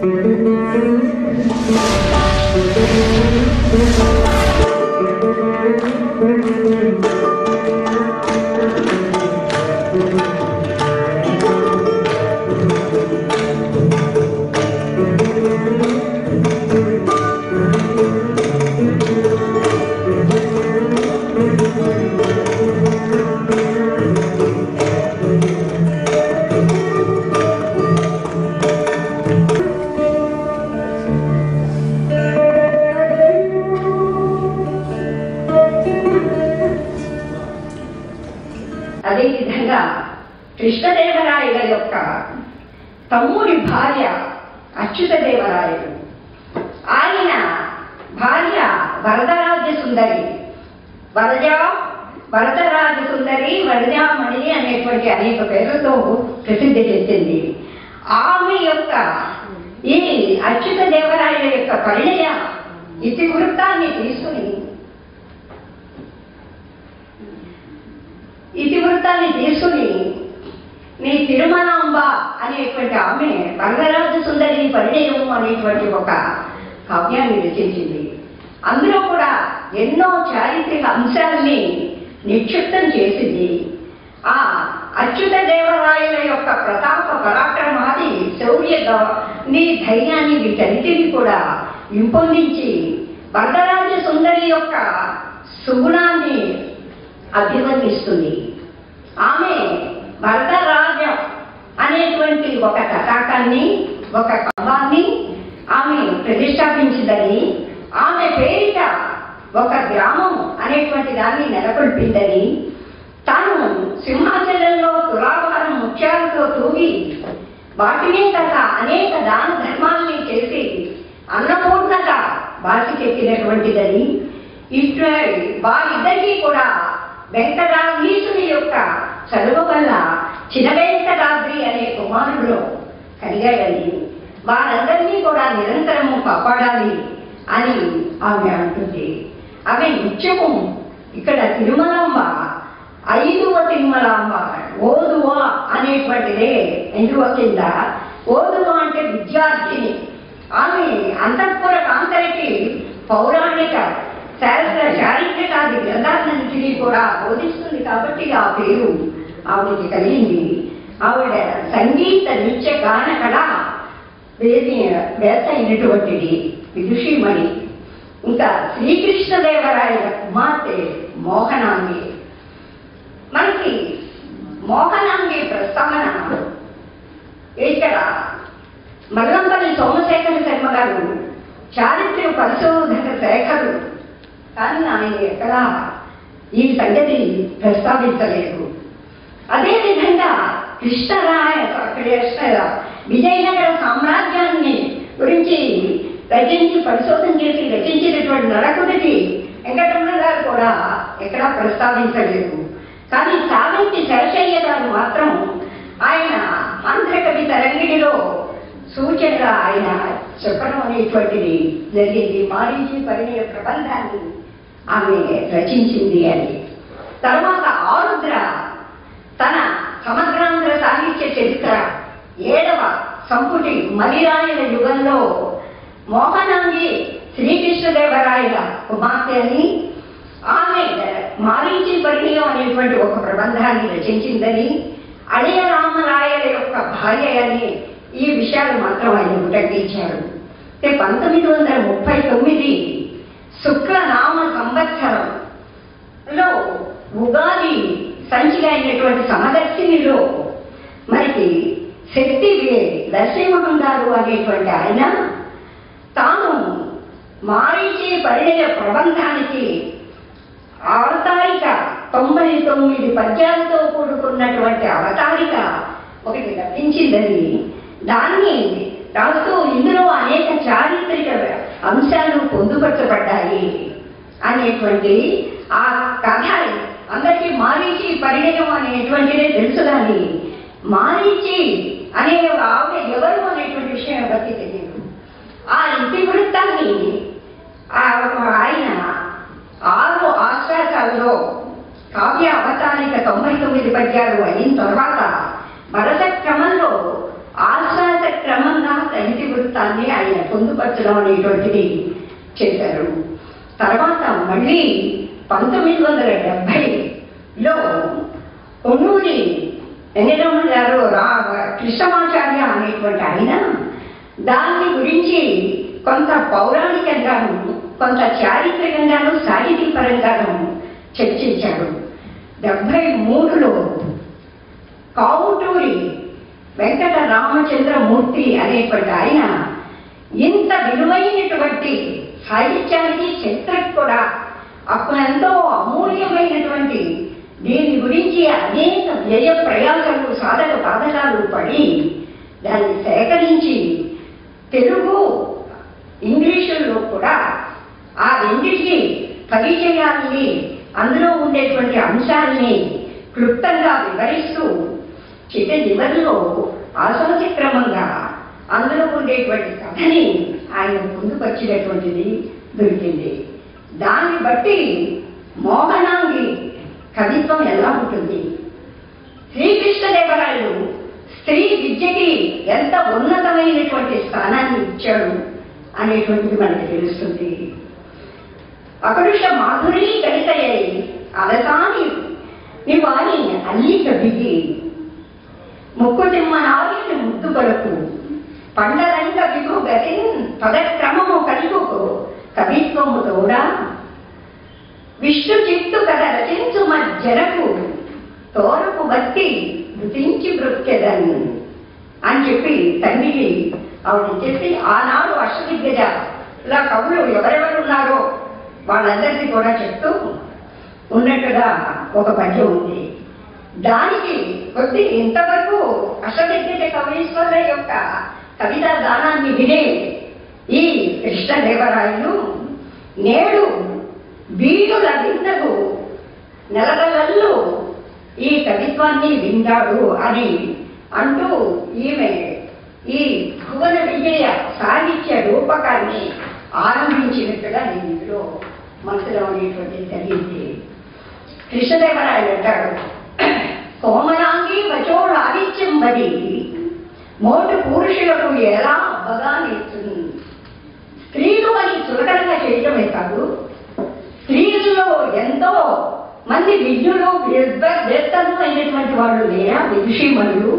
అదేవిధంగా కృష్ణదేవరాయల యొక్క తమ్ముడి భార్య అచ్యుతదేవరాయలు ఆయన భార్య వరదరాజ సుందరి వరజ వరదరాజ సుందరి వరజామణి అనేటువంటి అనేక పేర్లతో ప్రసిద్ధి చెందింది ఆమె యొక్క ఈ అచ్యుత దేవరాయల యొక్క పరిణయ ఇతివృత్తాన్ని తీసుకుని ఇతివృత్తాన్ని తీసుకుని నీ తిరుమలాంబ అనేటువంటి ఆమె వరదరాజ సుందరి పరిణయం అనేటువంటి ఒక కావ్యాన్ని రచించింది అందులో కూడా ఎన్నో చారిత్రక అంశాల్ని నిక్షిప్తం చేసింది ఆ అచ్యుత దేవరాయల యొక్క ప్రతాప పరాక్రమాది శౌర్య గౌ- నీ ధైర్యాన్ని వీటన్నిటిని కూడా ఇంపొందించి వరదరాజ సుందరి యొక్క సుగుణాన్ని అభివర్ణిస్తుంది ఆమె వరదరాజ అనేటువంటి ఒక తటాకాన్ని ఒక కంబాన్ని ఆమె ప్రతిష్టాపించిందని ఆమె పేరిట ఒక గ్రామం అనేటువంటి దాన్ని నెలకొల్పిందని తాను సింహాచలంలో తులాభారం ముత్యాలతో తూగి వాటినే కాక అనేక దాన ధర్మాల్ని చేసి అన్నపూర్ణగా బాసికెక్కినటువంటిదని ఇటు వారిద్దరికీ కూడా వెంకటాధీశుని యొక్క చదువు వల్ల చిన్న వెంకటాద్రి అనే కుమారుడు కలిగాడని వారందరినీ కూడా నిరంతరము కాపాడాలి అని ఆమె అంటుంది ఆమె నిత్యము ఇక్కడ తిరుమలాంబ ఐదువ తిరుమలాంబ ఓదువ అనేటువంటిదే ఎందువ కింద ఓదువ అంటే విద్యార్థిని ఆమె అంతఃపుర కాంతరికి పౌరాణిక శాస్త్ర చారిత్రకాది గ్రంథాలన్నింటినీ కూడా బోధిస్తుంది కాబట్టి ఆ పేరు ఆవిడకి కలిగింది ఆవిడ సంగీత నృత్య గాన కళ వేది వేత అయినటువంటిది విదుషీమణి ఇంకా శ్రీకృష్ణదేవరాయల కుమార్తె మోహనాంగి మనకి మోహనాంగి ప్రస్తావన ఇక్కడ మల్లంపల్లి సోమశేఖర శర్మ గారు చారిత్రక పరిశోధక శాఖలు కానీ ఆయన ఎక్కడా ఈ సంగతి ప్రస్తావించలేదు అదేవిధంగా కృష్ణరాయ అక్కడ విజయనగర సామ్రాజ్యాన్ని గురించి రచించి పరిశోధన చేసి రచించినటువంటి నరకుడికి వెంకటరమణ గారు కూడా ఎక్కడా ప్రస్తావించలేదు కానీ సావిత్రి శరశయ్య గారు మాత్రం ఆయన ఆంధ్రకవి తరంగిణిలో సూచనగా ఆయన చెప్పడం అనేటువంటిది జరిగింది మారించి పరిణయ ప్రబంధాన్ని ఆమె రచించింది అని తర్వాత ఆరుద్ర తన సమగ్రాంధ్ర సాహిత్య చరిత్ర ఏడవ సంపుటి మలిరాయల యుగంలో మోహనాంగి శ్రీకృష్ణదేవరాయల కుమార్తె అని ఆమె మారీచి పరిణయం అనేటువంటి ఒక ప్రబంధాన్ని రచించిందని అడయ రామరాయల యొక్క భార్య అని ఈ విషయాలు మాత్రం ఆయన ఉటంకించారు అంటే పంతొమ్మిది వందల ముప్పై తొమ్మిది శుక్లనామ సంవత్సరంలో ఉగాది సంచిగా అయినటువంటి సమదర్శినిలో మనకి శక్తి నరసింహం గారు అనేటువంటి ఆయన తాను మారీచి పరిణయ ప్రబంధానికి అవతారిక తొంభై తొమ్మిది పద్యాలతో కూడుకున్నటువంటి అవతారిక ఒకటి లభించిందని దాన్ని రాస్తూ ఇందులో అనేక చారిత్రక అంశాలు పొందుపరచబడ్డాయి అనేటువంటి ఆ కథ అందరికీ మారీచి పరిణయం అనేటువంటిదే తెలుసు కానీ మారీచి అనే ఒక ఆవిడ ఎవరు అనేటువంటి విషయం ఎవరికి తెలియదు ఆ ఇంటి వృత్తాన్ని ఆ ఆయన ఆరు ఆశ్వాసాలలో కావ్య అవతారిక తొంభై తొమ్మిది పద్యాలు అయిన తర్వాత వరస క్రమంలో ఆశ్వాస క్రమంగా ఇతివృత్తాన్ని ఆయన పొందుపరచడం అనేటువంటిది చేశారు తర్వాత మళ్ళీ పంతొమ్మిది వందల డెబ్భైలో కొన్నూరి వెంకటరమణ గారు రా కృష్ణమాచార్య అనేటువంటి ఆయన దాని గురించి కొంత పౌరాణికంగాను కొంత చారిత్రకంగాను సాహితీపరంగాను చర్చించారు డెబ్భై మూడులో కావుటూరి వెంకట రామచంద్రమూర్తి అనేటువంటి ఆయన ఇంత విలువైనటువంటి సాహిత్యానికి చరిత్రకు కూడా అప్పుడు ఎంతో అమూల్యమైనటువంటి దీని గురించి అనేక వ్యయ ప్రయాసాలు సాధక బాధకాలు పడి దాన్ని సేకరించి తెలుగు ఇంగ్లీషుల్లో కూడా ఆ రెండింటికి పరిచయాల్ని అందులో ఉండేటువంటి అంశాల్ని క్లుప్తంగా వివరిస్తూ చిట చివరిలో ఆసోచక్రమంగా అందులో ఉండేటువంటి కథని ఆయన పొందుపరిచినటువంటిది దొరికింది దాన్ని బట్టి మోహనాంగి కవిత్వం ఎలా ఉంటుంది శ్రీకృష్ణదేవరాయలు స్త్రీ విద్యకి ఎంత ఉన్నతమైనటువంటి స్థానాన్ని ఇచ్చాడు అనేటువంటిది మనకి తెలుస్తుంది అకరుష మాధురీ కవితయై అలసాని నివాని అల్లి కవిగి ముక్కుతిమ్మ నావిని ముద్దు కొరకు పండరంగ విభు గతిన్ పదక్రమము కలుగుకు కవిత్వము తోడా విష్ణు చిత్తు కథ రచించు మజ్జనకు తోరపు బట్టి గుర్తించి బ్రొక్కెదన్ అని చెప్పి తండ్రికి ఆవిడ చెప్పి ఆనాడు అష్టదిగ్గజ ఇలా కవులు ఎవరెవరు ఉన్నారో వాళ్ళందరికీ కూడా చెప్తూ ఉన్నట్టుగా ఒక పద్యం ఉంది దానికి కొద్ది ఇంతవరకు అష్టదిగ్గజ కవీశ్వరుల యొక్క కవితా దానాన్ని వినే ఈ కృష్ణదేవరాయలు నేడు వీరుల విన్నకు నెలగలల్లో ఈ కవిత్వాన్ని వింటాడు అని అంటూ ఈమె ఈ భువన విజయ సాహిత్య రూపకాన్ని ఆరంభించినట్టుగా నేను ఇందులో మనసులో ఉండేటువంటి జరిగింది కృష్ణదేవరాయలు అంటాడు కోమలాంగి వచోడు ఆదిత్యంబది మోటు పురుషులకు ఎలా అబ్బగా నేర్చుంది స్త్రీలు అని చులకనగా చేయటమే కాదు స్త్రీలలో ఎంతో మంది విద్యులు వేత్తలు అయినటువంటి వాళ్ళు లేరా విదుషీమణులు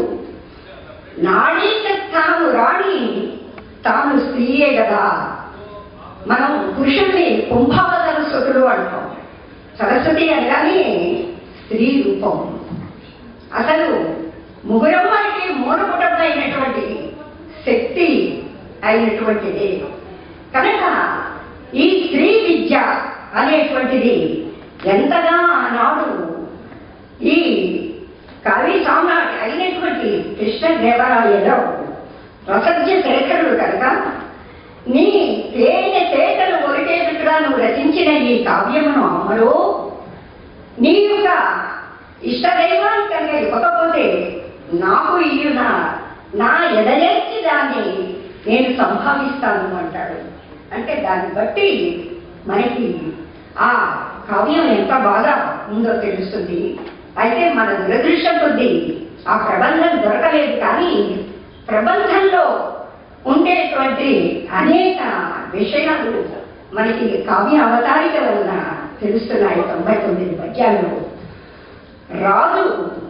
నాడీ తాను రాణి తాను స్త్రీయే కదా మనం పురుషుల్ని కుంభావతల సుతులు అంటాం సరస్వతి అనగానే స్త్రీ రూపం అసలు ముగురమ్మకి మూలపుటమైనటువంటి శక్తి అయినటువంటిది కనుక ఈ స్త్రీ విద్య అనేటువంటిది ఎంతగా ఆనాడు ఈ కవి సామ్రాట్ అయినటువంటి కృష్ణదేవరాయలో రసజ్య శేఖరుడు కనుక నీ తేనె తేటలు ఒరిటేటట్టుగా నువ్వు రచించిన ఈ కావ్యమును అమ్మలో నీ యొక్క ఇష్టదైవానికి కనుక ఇవ్వకపోతే నాకు ఇయ్యున నా ఎదలేర్చి దాన్ని నేను సంభావిస్తాను అంటాడు అంటే దాన్ని బట్టి మనకి ఆ కావ్యం ఎంత బాగా ఉందో తెలుస్తుంది అయితే మన దురదృష్టం కొద్దీ ఆ ప్రబంధం దొరకలేదు కానీ ప్రబంధంలో ఉండేటువంటి అనేక విషయాలు మనకి కావ్య అవతారిక వలన తెలుస్తున్నాయి తొంభై తొమ్మిది పద్యాలు రాజు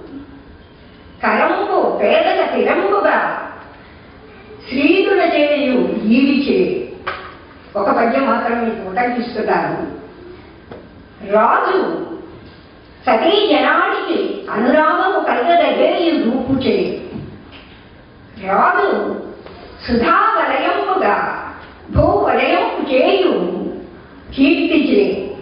కరంపు పేదల తిరంబుగా శ్రీదుల చేయు ఈడిచే ఒక పద్యం మాత్రం మీకు ఉటంకిస్తున్నాను రాజు సతీ జనానికి అనురాగము కలగదగేయు రూపు చే రాజు సుధా వలయంపుగా భూ వలయంపు చేయు కీర్తి చే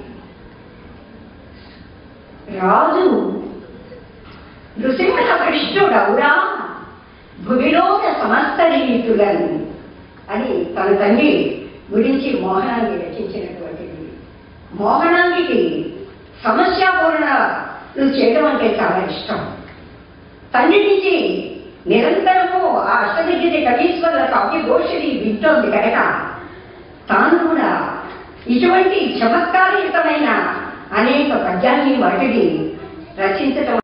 రాజు నృసింహ కృష్ణుడౌరా భువిలోక సమస్త రీతులను అని తన తండ్రి గురించి మోహనాన్ని రచించినటువంటిది మోహనానికి సమస్యాపూర్ణలు చేయడం అంటే చాలా ఇష్టం తండ్రి నుంచి నిరంతరము ఆ అష్టదిగ్గజ కవీశ్వరుల కావ్య ఘోషని వింటోంది కనుక తాను కూడా ఇటువంటి చమత్కారయుతమైన అనేక పద్యాన్ని వాటిని రచించటం